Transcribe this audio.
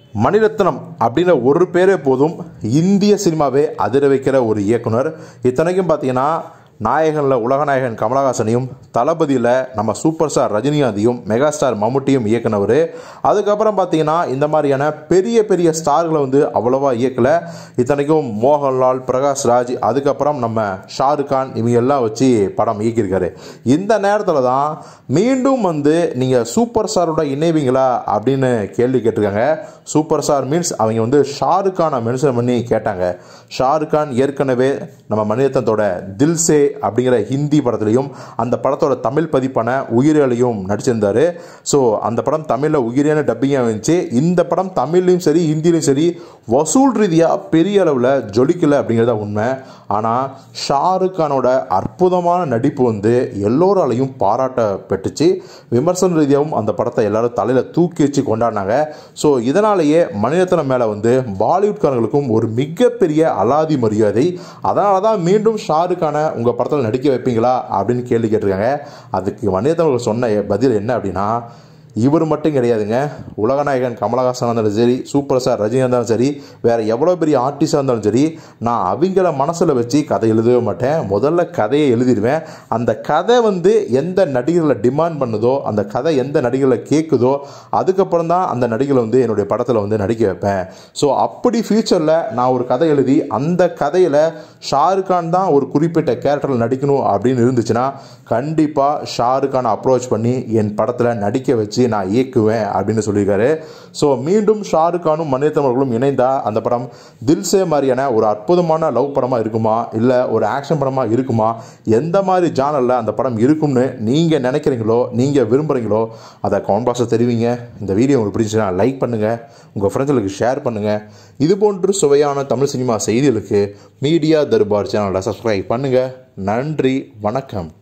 மணிரத்னம் அப்படின்ற ஒரு பேரே போதும் இந்திய சினிமாவே அதிர வைக்கிற ஒரு இயக்குனர் இத்தனைக்கும் பார்த்தீங்கன்னா நாயகனில் உலகநாயகன் கமலஹாசனையும் தளபதியில் நம்ம சூப்பர் ஸ்டார் ரஜினிகாந்தையும் மெகா ஸ்டார் மம்முட்டியும் இயக்குனவர் அதுக்கப்புறம் பார்த்தீங்கன்னா இந்த மாதிரியான பெரிய பெரிய ஸ்டார்களை வந்து அவ்வளோவா இயக்கலை இத்தனைக்கும் மோகன்லால் பிரகாஷ் ராஜ் அதுக்கப்புறம் நம்ம ஷாருக் கான் இவங்க எல்லாம் வச்சு படம் இயக்கியிருக்காரு இந்த நேரத்தில் தான் மீண்டும் வந்து நீங்கள் சூப்பர் ஸ்டாரோட இணைவீங்களா அப்படின்னு கேள்வி கேட்டிருக்காங்க சூப்பர் ஸ்டார் மீன்ஸ் அவங்க வந்து ஷாருக் கானை மென்ஷன் பண்ணி கேட்டாங்க ஷாருக் கான் ஏற்கனவே நம்ம மணிரத்னத்தோட தில்சே அப்படிங்கிற ஹிந்தி படத்துலையும் அந்த படத்தோட தமிழ் பதிப்பான உயிரியலையும் நடிச்சிருந்தாரு ஸோ அந்த படம் தமிழில் உயிரியான டப்பிங்காக இருந்துச்சு இந்த படம் தமிழ்லையும் சரி ஹிந்திலையும் சரி வசூல் ரீதியாக பெரிய அளவில் ஜொலிக்கலை அப்படிங்கிறத உண்மை ஆனால் ஷாருக் கானோட அற்புதமான நடிப்பு வந்து எல்லோராலையும் பாராட்ட பெற்றுச்சு விமர்சன ரீதியாகவும் அந்த படத்தை எல்லாரும் தலையில் தூக்கி வச்சு கொண்டாடினாங்க ஸோ இதனாலேயே மணிரத்னம் மேலே வந்து பாலிவுட்காரங்களுக்கும் ஒரு மிகப்பெரிய அலாதி மரியாதை அதனால தான் மீண்டும் ஷாருக் கானை உங்கள் படத்தில் நடிக்க வைப்பீங்களா அப்படின்னு கேள்வி கேட்டிருக்காங்க அதுக்கு மணிரத்னம் அவர்கள் சொன்ன பதில் என்ன அப்படின்னா இவர் மட்டும் கிடையாதுங்க உலகநாயகன் கமலஹாசனாக இருந்தாலும் சரி சூப்பர் ஸ்டார் ரஜினிகாந்த் இருந்தாலும் சரி வேறு எவ்வளோ பெரிய ஆர்டிஸ்டாக இருந்தாலும் சரி நான் அவங்கள மனசில் வச்சு கதை எழுதவே மாட்டேன் முதல்ல கதையை எழுதிடுவேன் அந்த கதை வந்து எந்த நடிகர்களை டிமாண்ட் பண்ணுதோ அந்த கதை எந்த நடிகர்களை கேட்குதோ அதுக்கப்புறம் தான் அந்த நடிகர்களை வந்து என்னுடைய படத்தில் வந்து நடிக்க வைப்பேன் ஸோ அப்படி ஃப்யூச்சரில் நான் ஒரு கதை எழுதி அந்த கதையில் ஷாருக் கான் தான் ஒரு குறிப்பிட்ட கேரக்டரில் நடிக்கணும் அப்படின்னு இருந்துச்சுன்னா கண்டிப்பாக ஷாருக் கானை அப்ரோச் பண்ணி என் படத்தில் நடிக்க வச்சு நான் இயக்குவேன் அப்படின்னு சொல்லியிருக்காரு ஸோ மீண்டும் ஷாருக் கானும் மணிரத்னம் அவர்களும் இணைந்தா அந்த படம் தில்சே மாதிரியான ஒரு அற்புதமான லவ் படமாக இருக்குமா இல்லை ஒரு ஆக்ஷன் படமாக இருக்குமா எந்த மாதிரி ஜானலில் அந்த படம் இருக்கும்னு நீங்கள் நினைக்கிறீங்களோ நீங்கள் விரும்புகிறீங்களோ அதை கமெண்ட் பாக்ஸில் தெரிவிங்க இந்த வீடியோ உங்களுக்கு பிடிச்சுன்னா லைக் பண்ணுங்கள் உங்கள் ஃப்ரெண்ட்ஸுகளுக்கு ஷேர் பண்ணுங்கள் இது போன்று சுவையான தமிழ் சினிமா செய்திகளுக்கு மீடியா தர்பார் சேனலை சப்ஸ்கிரைப் பண்ணுங்கள் நன்றி வணக்கம்